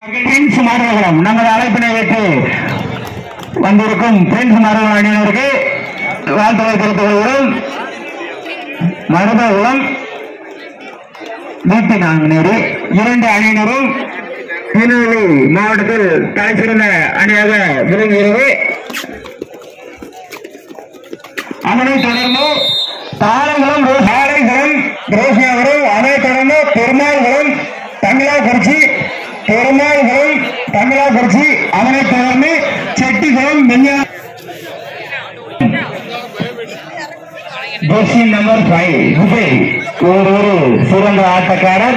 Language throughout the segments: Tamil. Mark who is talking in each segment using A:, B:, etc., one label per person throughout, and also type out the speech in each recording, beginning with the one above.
A: பிரின்ஸ் மாணவர்களும் நமது அழைப்பினை ஏற்று வந்திருக்கும் பிரின்ஸ் மாணவர்கள் அணியினருக்கு வாழ்த்துக்களை தெரிவித்துக் கொள்கிறோம் மருதகுளம் வீட்டு நாங்குநேரு இரண்டு அணியினரும் திருநெல்வேலி மாவட்டத்தில் தலை சிறந்த அணியாக விளங்குகிறது அதனைத் தொடர்ந்து தாளங்குளம் சாலைகுளம் ரோசியாபுரம் அதைத் தொடர்ந்து பெருமாள்குளம் தங்களாக்குறிச்சி பெருமாள்குளம் தங்களாக்குறிச்சி அதனைத் தொடர்ந்து செட்டிகுளம் மெய்யா கொஸ்டின் நம்பர் ஃபைவ் விஜய் ஒரு ஒரு சிறந்த ஆட்டக்காரர்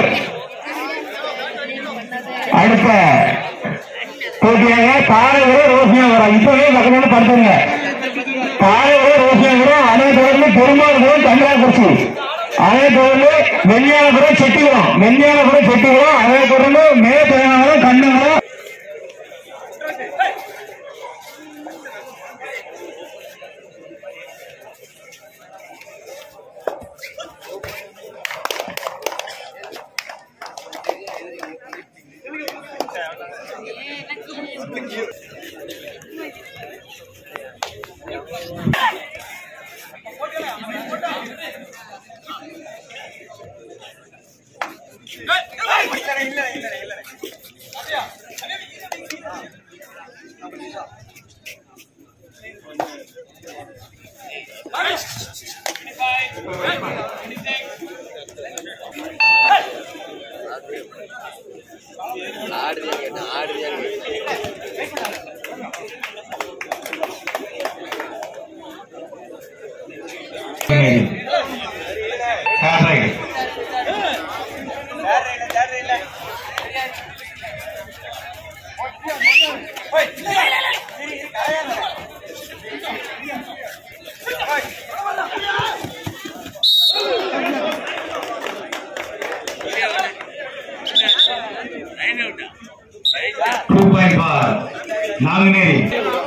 A: அடுத்த போட்டியாக காலையில் ரோசியாபுரம் இப்பவே பக்கத்துல படுத்துங்க காலையில் ரோசியாபுரம் அதை தொடர்ந்து பெருமாள்புரம் தங்களாக்குறிச்சி அதை தொடர்ந்து வெள்ளியானபுரம் செட்டிகுளம் வெள்ளியானபுரம் செட்டிகுளம் அதை தொடர்ந்து மேற்பயணம் கண்ணுங்குளம்
B: ஆடுறியா கேட்டா ஆடுறியா
A: டூ பாயிண்ட் ஃபார் நாங்குநேரி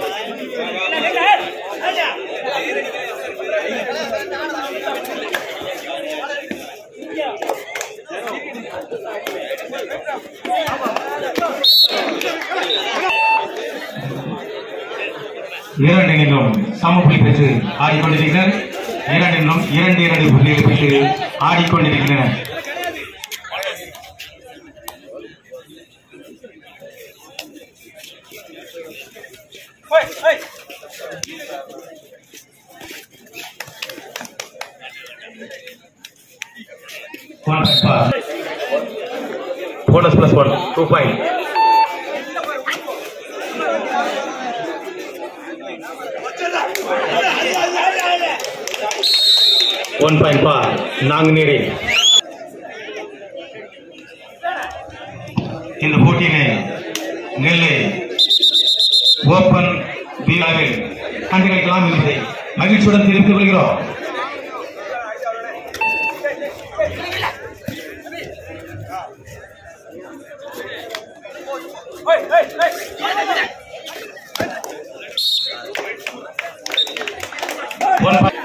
A: இரண்டினும் சமப்புள்ளி பெற்று ஆடிக்கொண்டிருக்கிறார் இரண்டினும் இரண்டு இரண்டு புள்ளிகள் பெற்று ஆடிக்கொண்டிருக்கின்றனர் One point pass. Bonus plus one, two point. One point for Nanguneri இந்த போட்டியினை நெல்லை ஓபன் பீராவில் கண்டுகளிக்கலாம் என்பதை மகிழ்ச்சியுடன் தெரிவித்துக் கொள்கிறோம் One point.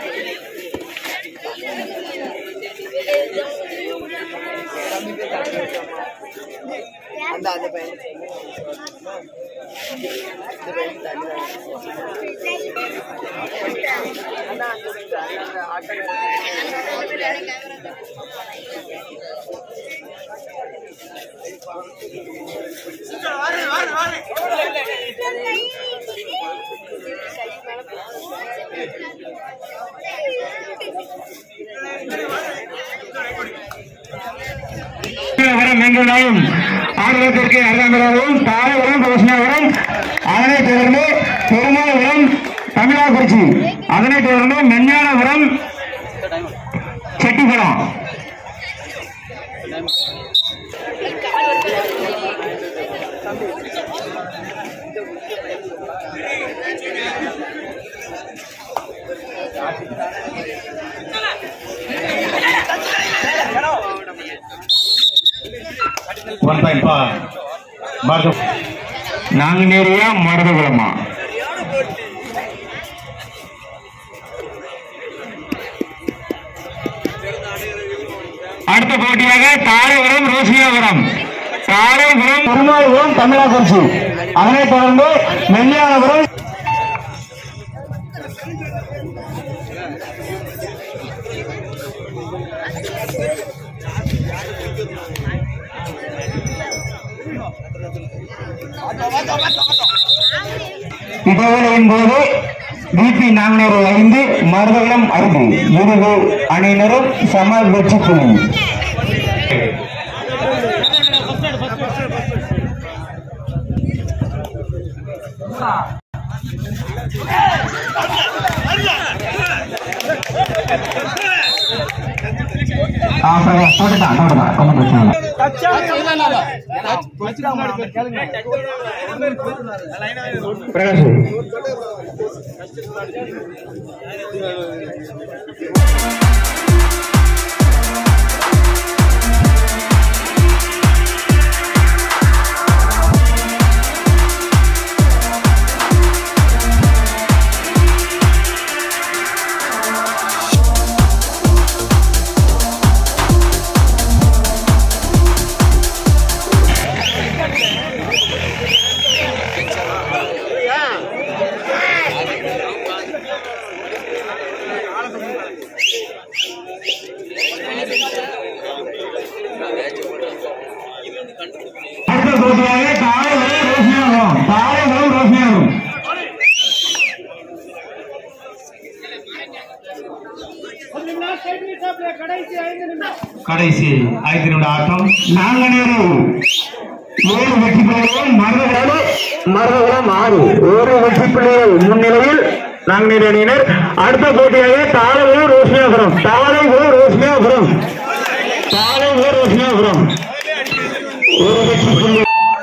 B: அந்த அந்த பையன் இந்த பையன் தண்ணி அண்ணா அந்த அந்த ஆட்டோ
A: வரம் எங்களும் ஆர்வத்திற்கு அருகாமையாகவும் தாயவரம் ரோஷனாவரம் அதனைத் தொடர்ந்து பெருமாள்புரம் தமிழாக்குறிச்சி அதனைத் தொடர்ந்து Meignanapuram Chettikulam one point for Marudhu நாங்குநேரியா மருதகுளமா அடுத்த போட்டியாக தாயபுரம் ரோசியாபுரம் காரைபுரம் பெருமாள்புரம் தமிழாக்குறிச்சி அதனைத் தொடர்ந்து மெல்லியானபுரம் இடைவேளையின் போது பிபி நாங்கநூறு ஐந்து மருதகுளம் ஐந்து இரு அணியினரும் சம வெற்றி புள்ளி ஆ, சரி, போட்டுட்டான், போட்டுட்டான். ஒண்ணும் பிரச்சனை இல்லை. பிரகாஷ் அடுத்த போட்டியாக தாழைகளும் ரோஷியாகும் தாழைகளும் ரோஷியாகும் கடைசி ஐந்து நிமிட ஆட்டம் நாங்கநேரு ஏழு வெற்றி புள்ளிகள் மருதகாடு மருதகுளம் ஆறு ஒரு வெற்றி புள்ளிகள் முன்னிலையில் நாங்குநேரி அணியினர் அடுத்த போட்டியாக தாழையூர் ரோஷியாபுரம் தாழையூர் ரோஷியாபுரம் தாழையூர் ரோஷியாபுரம் ஒரு வெற்றி புள்ளி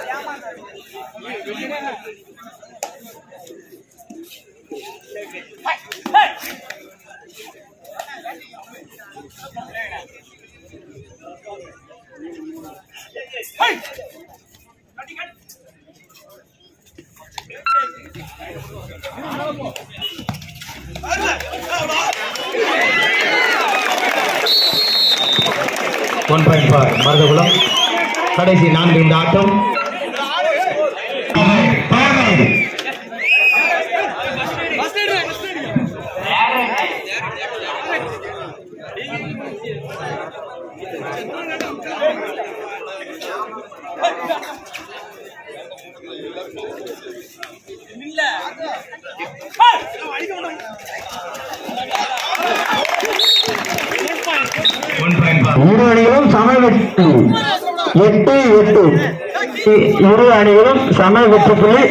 A: ஒன் பாயிண்ட் ஃபார் மருதகுளம் கடைசி நான்கு நிமிட ஆட்டம் இரு அணிகளும் சம வெற்றி எட்டு எட்டு இ- இரு அணிகளும் சம வெற்றி புள்ளி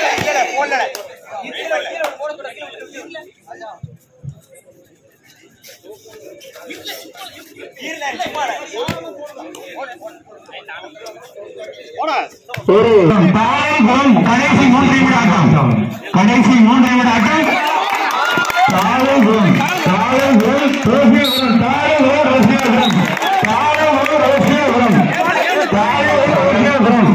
A: ஒரு தாராபுரம் கடைசி மூன்று நிமிட ஆட்டம் கடைசி மூன்று நிமிட ஆட்டம் தாராபுரம் தாராபுரம் ரோசியாபுரம் தாராபுரம் ரோசியாபுரம் தாராபுரம் ரோசியாபுரம் தாராபுரம் ரோசியாபுரம்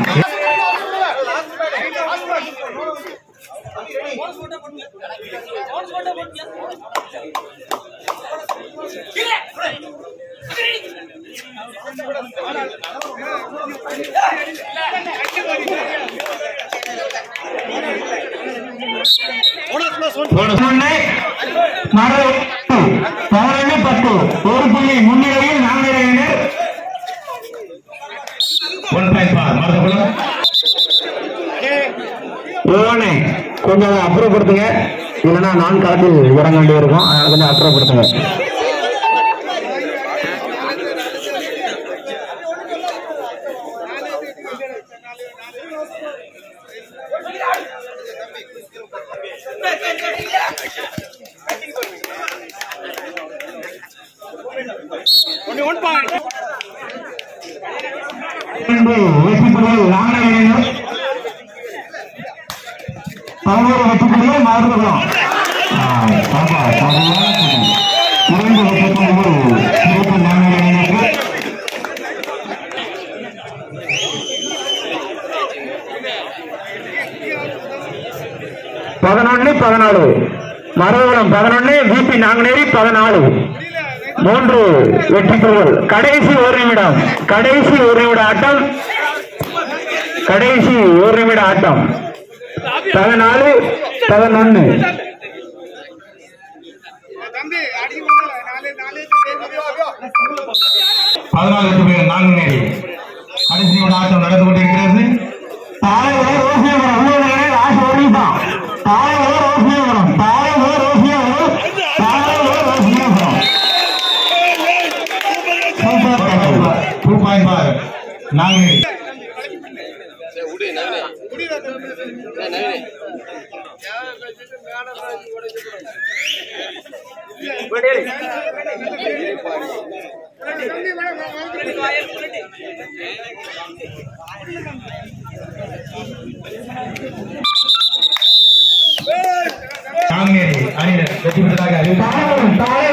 A: ஒன்று மறு பதினொன்று பத்து ஒரு புள்ளி முன்னிலையில் நாங்கள் ஒன் பாயிண்ட் பார் மருதகுளம் யோனே கொஞ்சம் அப்புறப்படுத்துங்க இல்லைன்னா நான் களத்தில் இறங்க வேண்டி இருக்கும் அதனால கொஞ்சம் அப்புறப்படுத்துங்க இரண்டு வெற்றி புள்ளிகள் நாங்கள் பதினோரு வெற்றி புள்ளிகள் மருதகுளம் ஆ, பாப்பா, பாப்பா. இரண்டு வெற்றி புள்ளிகள் சிறப்பு நாங்கள் பதினொன்னு பதினாலு மருதகுளம் பதினொன்னு பிபி நாங்குநேரி பதினாலு மூன்று வெற்றி புள்ளிகள் கடைசி ஒரு நிமிடம் கடைசி ஒரு நிமிட ஆட்டம் கடைசி ஒரு நிமிட ஆட்டம் பதினாலு பதினொன்னு பதினாலு எட்டு பேர் நான்கு நேரி கடைசி நிமிட ஆட்டம் நடந்து கொண்டிருக்கிறது தாழைவர ரோசியபுரம் உள்ளவர்களே லாஸ்ட் ஓடிப்பான் Thalaivara Rosiyapuram Thalaivara Rosiyapuram Thalaivara Rosiyapuram two point for Nanguneri
B: சரி, விடு, நவீனே. ஏய், நவீனே.
A: நாங்குநேரி அணியினர் வெற்றி பெற்றதாக அறிவித்தார்